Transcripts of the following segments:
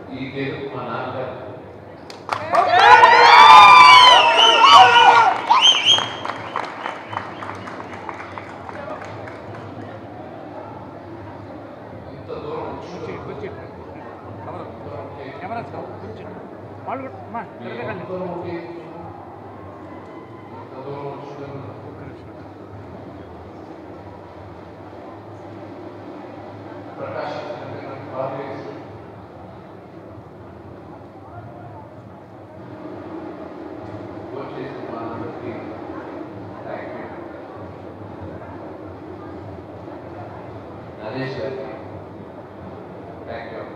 ఈ గెలుపు మా నాన్నగారు ఇంత దూరం వచ్చి వాళ్ళు కూడా అమ్మా, త్వరగా రండి. ఎంత దూరం ఉండి ఇంత దూరం వచ్చి ప్రకాశం కాలేజ్ వచ్చేసి మా అందరికీ థ్యాంక్ యూ నరేష్ గారికి థ్యాంక్ యూ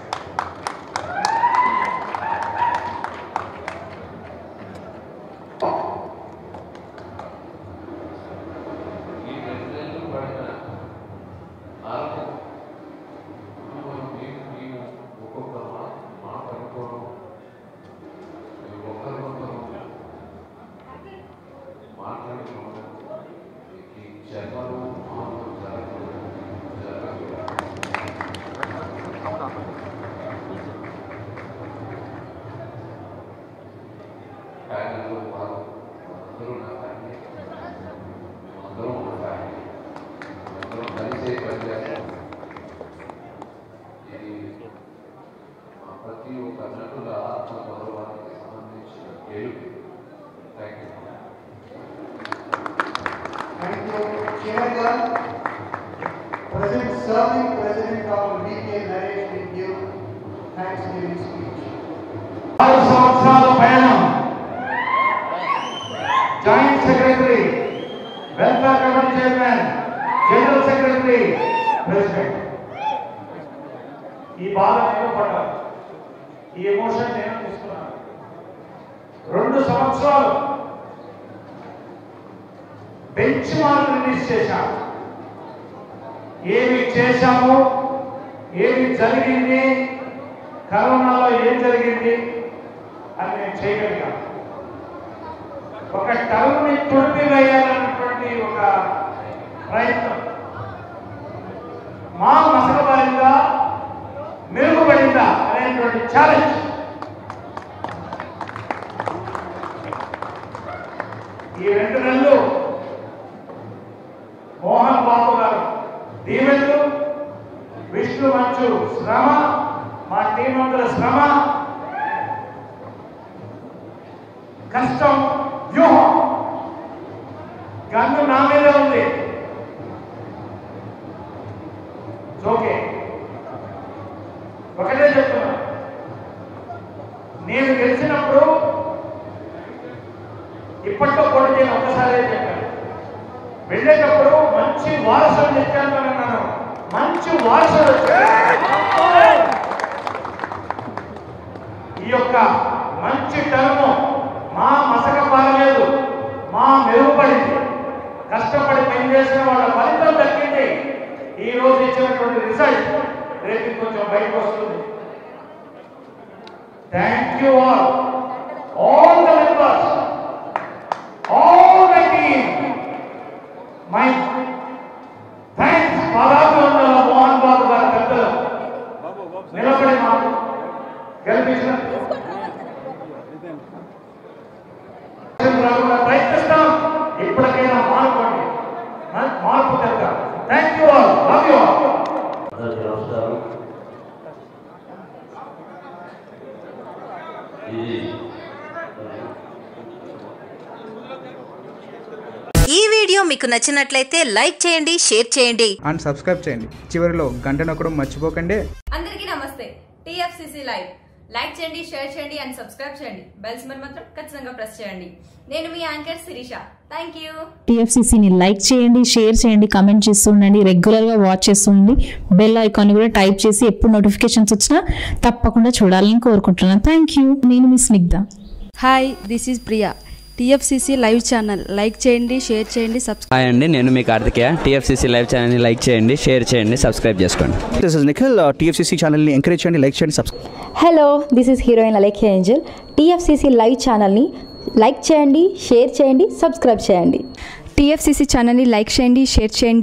ఈ రెండు నెలలు పడిన ఆరోగ్యం మనం మేము మేము ఒక్కొక్క మా మాట అనుకోవడం మేము ఒకరికొకరు మాట్లాడుకోవడం ఈ జన్మలు మామూలు జరగదు జరగదు ఫ్యామిలీలో వారు అందరూ నా ఫ్యామిలీ అందరం ఒక ఫ్యామిలీ అందరం కలిసే పనిచేస్తాం ఇది మా ప్రతి ఒక్క నటుల ఆత్మ గౌరవానికి సంబంధించిన గెలుపు thank you Thank you, Chairman. President serving President of VK Naresh will give Thanksgiving speech. ఆరు సంవత్సరాల పయనం joint secretary welfare committee chairman general secretary president ఈ బాధ నేను పడ్డాను ఈ ఎమోషన్ నేను తీసుకున్నాను రెండు సంవత్సరాలు బెంచ్ మార్క్ రిలీజ్ చేశాము ఏమి చేశాము ఏమి జరిగింది కరోనాలో ఏం జరిగింది అని నేను చేయగలిగాను ఒక టర్మ్ని తుడిపి వేయాలన్నటువంటి ఒక ప్రయత్నం మా మసకబడిందా మెరుగుపడిందా అనేటువంటి ఛాలెంజ్ ఈ రెండు నెలలు మోహన్ బాబు గారు దీవెన్లు విష్ణు మంచు శ్రమ మా టీం అందరి శ్రమ కష్టం వ్యూహం గన్ను నా మీదే ఉంది ఓకే ఒకటే చెప్తున్నా నేను గెలిచినప్పుడు ఇప్పట్లో పోటీ చేయను ఒక్కసారి చెప్పాను వెళ్ళేటప్పుడు మంచి వారసులు తెచ్చాను అన్నాను మంచి వారసులు వచ్చారు ఈ యొక్క మంచి టర్మ్ మా మసక పారలేదు మా మెరుగుపడింది కష్టపడి పనిచేసిన వాళ్ళ ఫలితం దక్కింది ఈ రోజు ఇచ్చినటువంటి రిజల్ట్ రేపు కొంచెం బయటకు వస్తుంది thank you all all the members all the team my thanks పాదాభివందన మోహన్ బాబు గారి పెద్దలు నిలబడి మాకు గెలిపించిన రాకుండా ప్రయత్నిస్తాం ఇప్పటికైనా మార్పండి మా- మార్పు తెద్దాం thank you all love you all అందరికీ నమస్కారం ఇది ఈ వీడియో మీకు నచ్చినట్లయితే లైక్ చేయండి షేర్ చేయండి అండ్ సబ్స్క్రైబ్ చేయండి చివరిలో గంట నొక్కడం మర్చిపోకండి అందరికీ నమస్తే టీఎఫ్సిసి లైవ్ లైక్ చేయండి షేర్ చేయండి అండ్ సబ్స్క్రైబ్ చేయండి బెల్స్ మరి మాత్రం ఖచ్చితంగా ప్రెస్ చేయండి నేను మీ యాంకర్ శిరీష థ్యాంక్ యూ టీఎఫ్సీసీని లైక్ చేయండి షేర్ చేయండి కమెంట్ చేస్తూ ఉండండి రెగ్యులర్గా వాచ్ చేస్తుండండి బెల్ ఐకాన్ కూడా టైప్ చేసి ఎప్పుడు నోటిఫికేషన్స్ వచ్చినా తప్పకుండా చూడాలని కోరుకుంటున్నాను థ్యాంక్ యూ నేను మీ Snigdha hi this is Priya TFCC live channel like చేయండి షేర్ చేయండి సబ్స్క్రైబ్ హాయ్ అండి నేను మీ కార్తికేయ టీఎఫ్సీసీ లైవ్ ఛానల్ని లైక్ చేయండి షేర్ చేయండి సబ్స్క్రైబ్ చేసుకోండి దిస్ ఇస్ నిఖిల్ టీఎఫ్సీసీ ఛానల్ని ఎంకరేజ్ చేయండి లైక్ చేయండి subscribe hello this is heroine Alekhya angel TFCC live ఛానల్ని లైక్ చేయండి షేర్ చేయండి సబ్స్క్రైబ్ చేయండి టీఎఫ్సిసి ఛానల్ని లైక్ చేయండి షేర్ చేయండి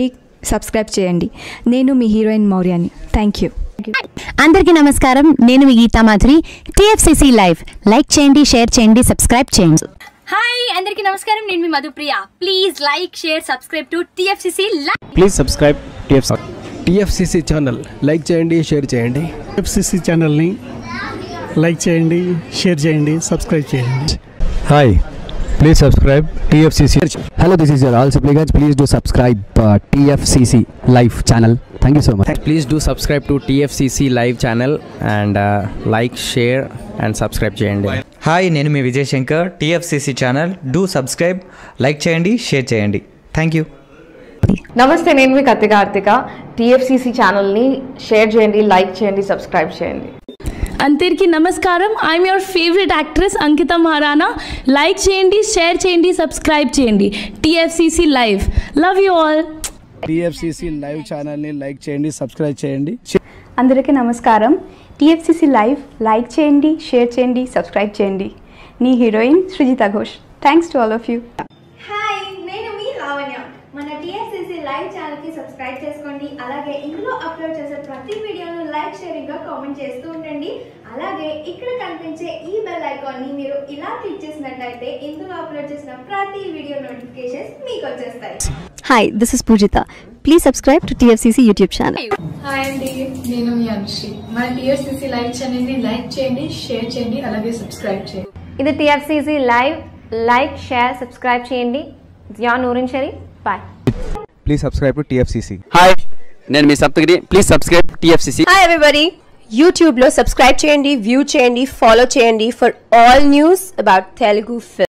సబ్స్క్రైబ్ చేయండి నేను మీ హీరోయిన్ మౌర్యాని థ్యాంక్ యూ అందరికీ నమస్కారం నేను మీ Geetha Madhuri TFCC live like చేయండి షేర్ చేయండి సబ్స్క్రైబ్ చేయండి హాయ్ అందరికీ నమస్కారం నేను మీ Madhupriya please like share subscribe to TFCC live please subscribe TFC TFCC channel like చేయండి షేర్ చేయండి టిఎఫ్సిసి ఛానల్ని లైక్ చేయండి షేర్ చేయండి సబ్స్క్రైబ్ చేయండి hi please subscribe TFCC hello this is your all Sipligunj please do subscribe TFCC live channel thank you so much please do subscribe to TFCC live channel and like share and subscribe చేయండి hi నేను మీ Vijay Shankar TFCC channel do subscribe like చేయండి share చేయండి thank you నమస్తే నేను మీ Kathi Karthika TFCC ఛానల్ని share చేయండి లైక్ చేయండి సబ్స్క్రైబ్ చేయండి అందరికీ నమస్కారం I'm your favourite actress Ankita Maharana like చేయండి షేర్ చేయండి సబ్స్క్రైబ్ చేయండి TFCC live love you all TFCC live ఛానల్ని లైక్ చేయండి సబ్స్క్రైబ్ చేయండి అందరికీ నమస్కారం టీఎఫ్సిసి లైవ్ లైక్ చేయండి షేర్ చేయండి సబ్స్క్రైబ్ చేయండి నీ heroine Srujitha Ghosh thanks to all of you hi నేను మీ లావణ్య మన టీఎస్సీసీ లైవ్ ఛానల్ కి సబ్స్క్రైబ్ చేసుకోండి అలాగే ఇందులో అప్లోడ్ చేసే ప్రతి వీడియోను లైక్ షేరింగ్ గా కామెంట్ చేస్తూ ఉండండి అలాగే ఇక్కడ కనిపించే ఈ బెల్ ఐకాన్ ని మీరు ఇలా క్లిక్ చేసినట్లయితే ఇందులో అప్లోడ్ చేసిన ప్రతి వీడియో నోటిఫికేషన్స్ మీకు వచ్చేస్తాయి hi this is Poojitha please subscribe to TFCC YouTube channel hi అండి నేను మీ అనుశ్రీ మన టీఎస్సీసీ లైవ్ ఛానల్ని లైక్ చేయండి షేర్ చేయండి అలాగే సబ్స్క్రైబ్ చేయండి ఇది TFCC live like share subscribe చేయండి Zia Noorin Sharif bye please subscribe to TFCC hi నేను మీ Saptagiri please subscribe TFCC hi everybody యూట్యూబ్లో సబ్స్క్రైబ్ చేయండి వ్యూ చేయండి ఫాలో చేయండి for all news about Telugu film